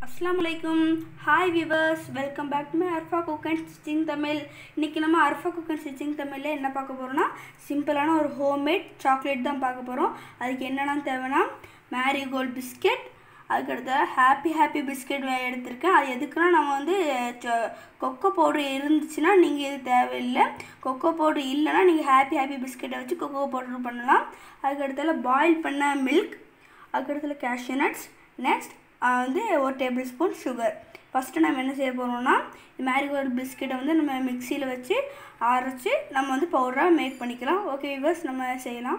அஸ்லாம் வலைக்கும் hi viewers welcome back to my Arfa cook and stitching Tamil இன்றைக்கி நம்ம அர்ஃபா குக் அண்ட் ஸ்டிச்சிங் தமிழில் என்ன பார்க்க போகிறோம்னா சிம்பிளான ஒரு ஹோம்மேட் சாக்லேட் தான் பார்க்க போகிறோம் அதுக்கு என்னென்ன தேவைன்னா மேரிகோல்ட் பிஸ்கெட் அதுக்கடுத்த ஹாப்பி ஹாப்பி பிஸ்கெட் எடுத்திருக்கேன் அது எதுக்குன்னா நம்ம வந்து ச- கொக்கோ பவுடர் இருந்துச்சுன்னா நீங்கள் இது தேவையில்லை கொக்கோ பவுடர் இல்லைன்னா நீங்கள் ஹாப்பி ஹாப்பி பிஸ்கெட்டை வச்சு கொக்கோ பவுடர் பண்ணலாம் அதுக்கடுத்தால பாயில் பண்ண மில்க் அதுக்கடுத்துல கேஷ்யூ நட்ஸ் நெக்ஸ்ட் வந்து ஒரு டேபிள் ஸ்பூன் சுகர் ஃபஸ்ட்டு நம்ம என்ன செய்ய போகிறோம்னா மேரிகோல்டு பிஸ்கெட்டை வந்து நம்ம மிக்சியில் வச்சு அரைச்சி நம்ம வந்து பவுடராக மேக் பண்ணிக்கலாம் ஓகே விவர்ஸ் நம்ம செய்யலாம்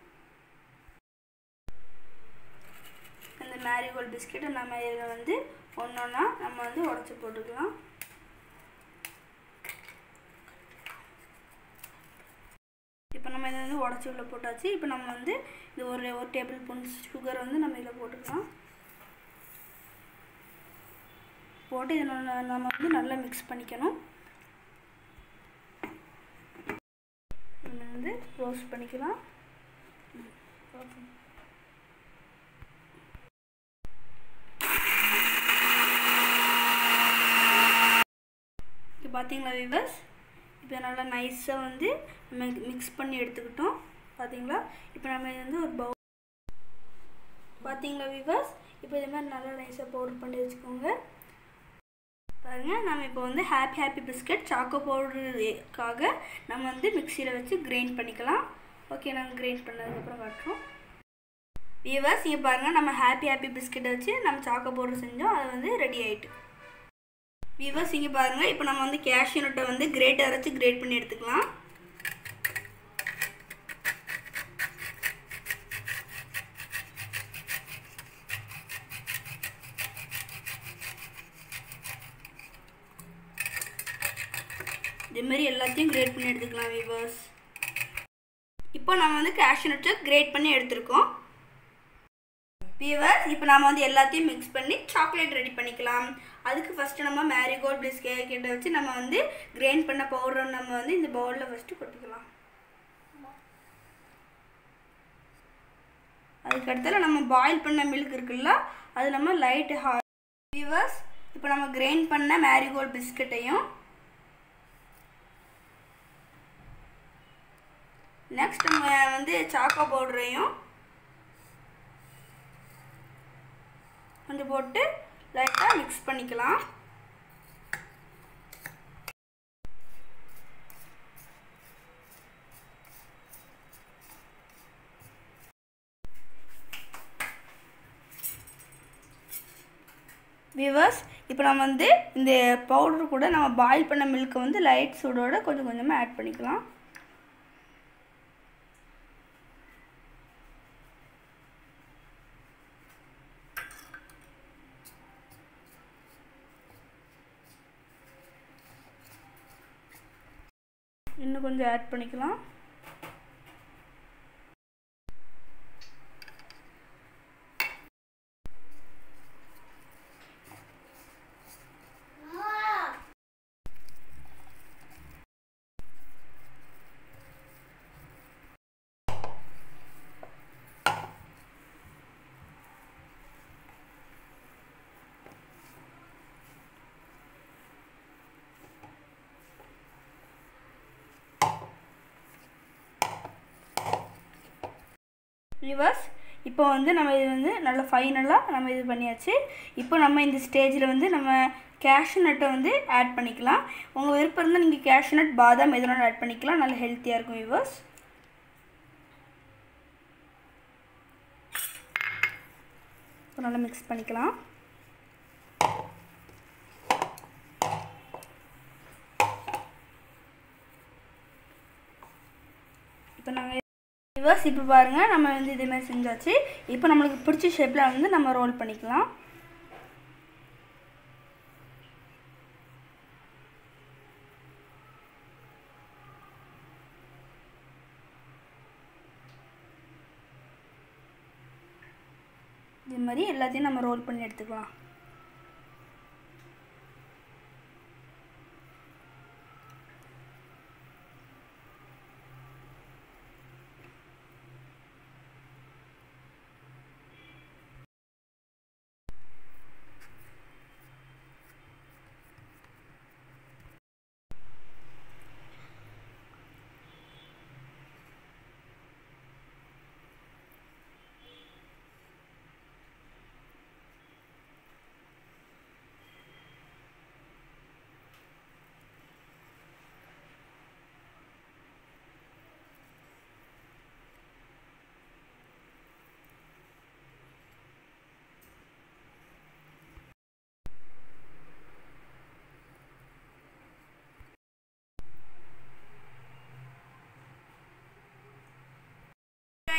இந்த மேரிகோல்டு பிஸ்கெட்டை நம்ம இதில் வந்து ஒன்று ஒன்றா நம்ம வந்து உடச்சி போட்டுக்கலாம் இப்போ நம்ம இதை வந்து உடச்சி உள்ள போட்டாச்சு இப்போ நம்ம வந்து இது ஒரு ஒரு டேபிள் ஸ்பூன் சுகர் வந்து நம்ம இதில் போட்டுக்கலாம் போட்டு இதை நம்ம நம்ம வந்து நல்லா மிக்ஸ் பண்ணிக்கணும் இதை வந்து ரோஸ்ட் பண்ணிக்கலாம் ம், ஓகே இப்போ பார்த்தீங்களா விவர்ஸ் இப்போ நல்லா நைஸாக வந்து நம்ம மிக்ஸ் பண்ணி எடுத்துக்கிட்டோம் பார்த்தீங்களா இப்போ நம்ம இது வந்து ஒரு பவுல் பார்த்தீங்களா விவர்ஸ் இப்போ இது மாதிரி நல்லா நைஸாக பவுடர் பண்ணி வச்சுக்கோங்க பாருங்கள் நம்ம இப்போ வந்து ஹாப்பி ஹாப்பி பிஸ்கட் சாக்கோ பவுடருக்காக நம்ம வந்து மிக்சியில் வச்சு கிரைண்ட் பண்ணிக்கலாம் ஓகே நாங்கள் கிரைண்ட் பண்ணதுக்கப்புறம் காட்டுறோம் வியூவர்ஸ் இங்கே பாருங்கள் நம்ம ஹாப்பி ஹாப்பி பிஸ்கெட்டை வச்சு நம்ம சாக்கோ பவுடர் செஞ்சோம் அது வந்து ரெடி ஆயிட்டு வியூவர்ஸ் இங்கே பாருங்கள் இப்போ நம்ம வந்து கேஷ்யூ நட்டை வந்து கிரேட் அரைச்சி கிரேட் பண்ணி எடுத்துக்கலாம் இதே மாதிரி எல்லாத்தையும் கிரேட் பண்ணி எடுத்துக்கலாம் வியூவர்ஸ் இப்போ நம்ம வந்து கேஷ்யூ நட்டை கிரேட் பண்ணி எடுத்திருக்கோம் வியூவர்ஸ் இப்போ நம்ம வந்து எல்லாத்தையும் மிக்ஸ் பண்ணி சாக்லேட் ரெடி பண்ணிக்கலாம் அதுக்கு ஃபஸ்ட்டு நம்ம மேரிகோல்ட் பிஸ்கெட்டை வச்சு நம்ம வந்து கிரைண்ட் பண்ண பவுடர் நம்ம வந்து இந்த பவுலில் ஃபஸ்ட்டு கொட்டிக்கலாம் அதுக்கு அடுத்தால நம்ம பாயில் பண்ண மில்க் இருக்குல்ல அது நம்ம லைட் ஹா வியூவர்ஸ் இப்போ நம்ம கிரைண்ட் பண்ண மேரிகோல்ட் பிஸ்கட்டையும் நெக்ஸ்ட் நம்ம வந்து சாக்கோ பவுடரையும் கொஞ்சம் போட்டு லைட்டாக மிக்ஸ் பண்ணிக்கலாம் விவர்ஸ் இப்போ நம்ம வந்து இந்த பவுடர் கூட நம்ம பாயில் பண்ண மில்க்கை வந்து லைட் சூடோட கொஞ்சம் கொஞ்சமாக ஆட் பண்ணிக்கலாம் இன்னும் கொஞ்சம் ஆட் பண்ணிக்கலாம் ரிவர்ஸ் இப்போ வந்து நம்ம இது வந்து நல்லா ஃபைனலாக நம்ம இது பண்ணியாச்சு இப்போ நம்ம இந்த ஸ்டேஜில் வந்து நம்ம கேஷ்யூ நட்டை வந்து ஆட் பண்ணிக்கலாம் உங்கள் விருப்பம் இருந்தால் நீங்கள் கேஷ்யூ நட் பாதாம் எதுனாலும் ஆட் பண்ணிக்கலாம் நல்லா ஹெல்த்தியாக இருக்கும் விவர்ஸ் இப்போ நல்லா மிக்ஸ் பண்ணிக்கலாம் இப்போ நாங்கள் ரிவர்ஸ் இப்போ பாருங்கள் நம்ம வந்து இதே மாதிரி செஞ்சாச்சு இப்போ நம்மளுக்கு பிடிச்ச ஷேப்பில் வந்து நம்ம ரோல் பண்ணிக்கலாம் இது மாதிரி எல்லாத்தையும் நம்ம ரோல் பண்ணி எடுத்துக்கலாம்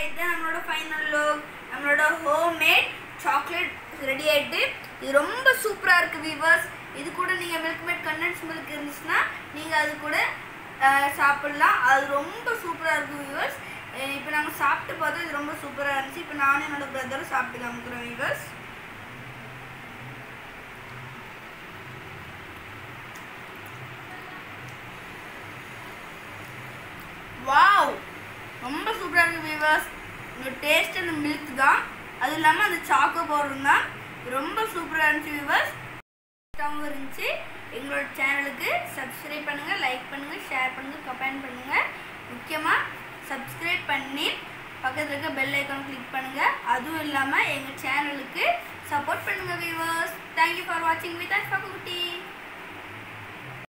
இதுதான் நம்மளோட ஃபைனல் லுக் நம்மளோட ஹோம்மேட் சாக்லேட் ரெடி ஆயிட்டு இது ரொம்ப சூப்பராக இருக்குது வீவர்ஸ் இது கூட நீங்கள் மில்க் மேட் கண்டென்ஸ் மில்க் இருந்துச்சுன்னா நீங்கள் அது கூட அஹ், சாப்பிட்லாம் அது ரொம்ப சூப்பராக இருக்கும் வீவர்ஸ் இப்போ நாங்கள் சாப்பிட்டு பார்த்தோம் இது ரொம்ப சூப்பராக இருந்துச்சு இப்போ நானும் என்னோட பிரதரும் சாப்பிட்டு காமிக்கிறோம் வீவர்ஸ் வாவ் ரொம்ப சூப்பராக இருக்குது வீவர்ஸ் இந்த டேஸ்ட் அந்த மில்க் தான் அது இல்லாமல் அந்த சாக்கோ பவுடர் தான் ரொம்ப சூப்பராக இருந்துச்சு வீவர்ஸ் இஷ்டமாகவும் இருந்துச்சு எங்களோட சேனலுக்கு சப்ஸ்கிரைப் பண்ணுங்கள் லைக் பண்ணுங்கள் ஷேர் பண்ணுங்கள் கமெண்ட் பண்ணுங்கள் முக்கியமாக சப்ஸ்கிரைப் பண்ணி பக்கத்தில் இருக்க பெல் ஐக்கான் கிளிக் பண்ணுங்கள் அதுவும் இல்லாமல் எங்கள் சேனலுக்கு சப்போர்ட் பண்ணுங்கள் வீவர்ஸ் தேங்க்யூ ஃபார் வாட்சிங் வித் அஸ் குட்டி